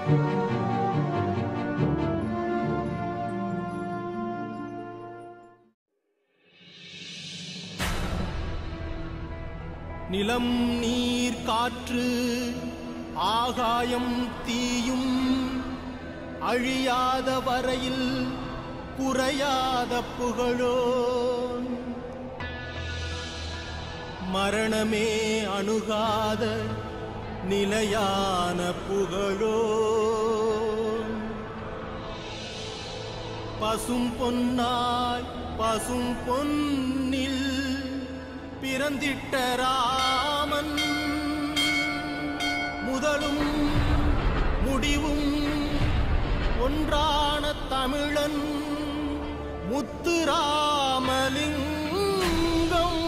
நிலம் நீர் காற்று ஆகாயம் தீயும் அழியாத வரையில் குறையாத புகழோ மரணமே அணுகாத நிலையான புகழோ பசும் பொன்னாய் பசும் பொன்னில் பிறந்திட்ட ராமன் முதலும் முடிவும் ஒன்றான தமிழன் முத்துராமலிங்கம்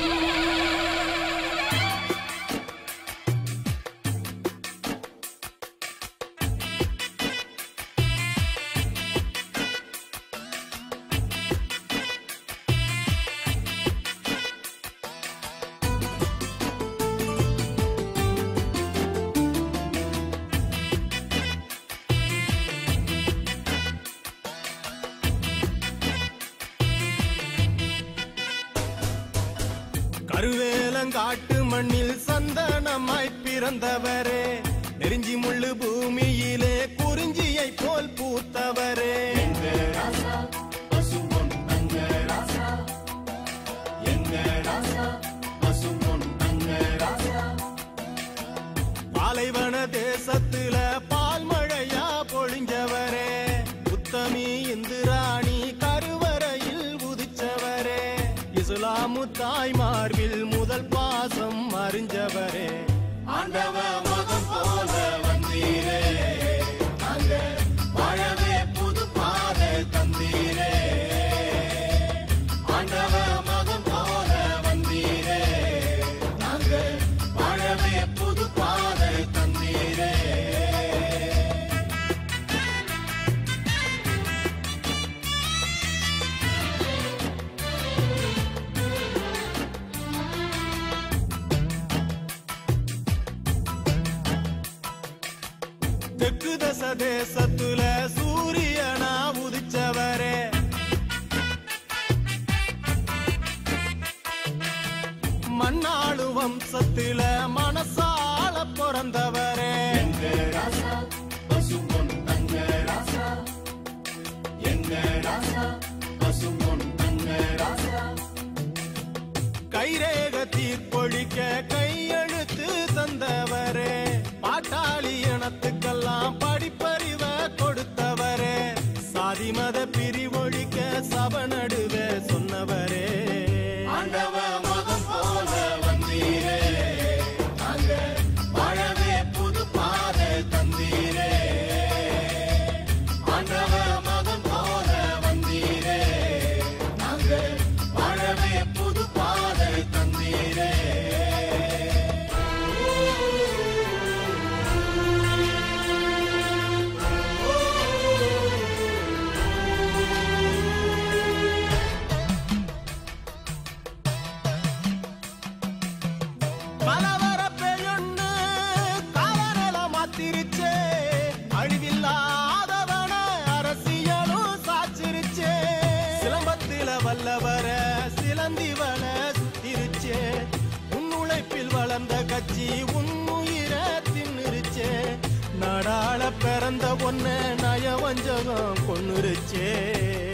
கருவேலங்காட்டு மண்ணில் சந்தனமாய் பிறந்தவரே நெருஞ்சி முள்ளு பூமியிலே குறிஞ்சியை போல் பூத்தவரே பாலைவன தேசத்துல பால் மழையா பொழிஞ்சவரே உத்தமி இந்திராணி கருவறையில் உதிச்சவரே இஸ்லாமு தாய் மார்பில் முதல் பாசம் அறிஞ்சவரே ஆண்டவ மகன் போல வந்தீரே நாங்க வாழவே புது பாதை தந்தீரே ஆண்டவ மகன் போல வந்தீரே நாங்க வாழவே புது பாதை தந்தீரே தெற்கு தச தேசத்துல சூரியனா உதிச்சவரே மண்ணாளு வம்சத்துல மனசால பிறந்தவரே எங்க ராசா பசும்பொன் தங்க ராசா எங்க ராசா பசும்பொன் தங்க ராசா கைரேக தீர்ப்பொழிக்க கையெழுத்து தந்தவரே பாட்டாளி இனத்துக்கெல்லாம் படிப்பறிவ கொடுத்தவரே சாதி மத பிரிவொழிக்க சப நடுவ சொன்னவரே ஆண்டவ மகன் போல வந்தீரே நாங்க வாழவே புது பாதை தந்தீரே ஆண்டவ மகன் போல வந்தீரே நாங்க வாழவே புது பாதை தந்தீரே கலவரப்பெயொன்னு காலநில மாத்திருச்சே அழிவில்லாதவன அரசியலும் சாச்சிருச்சே சிலம்பத்தில வல்லவர சிலந்திவன சுத்திருச்சே உன் உழைப்பில் வளர்ந்த கட்சி உன்னுயிர தின்னுருச்சே நாடாள பிறந்த ஒன்ன நயவஞ்சகம் கொன்னுருச்சே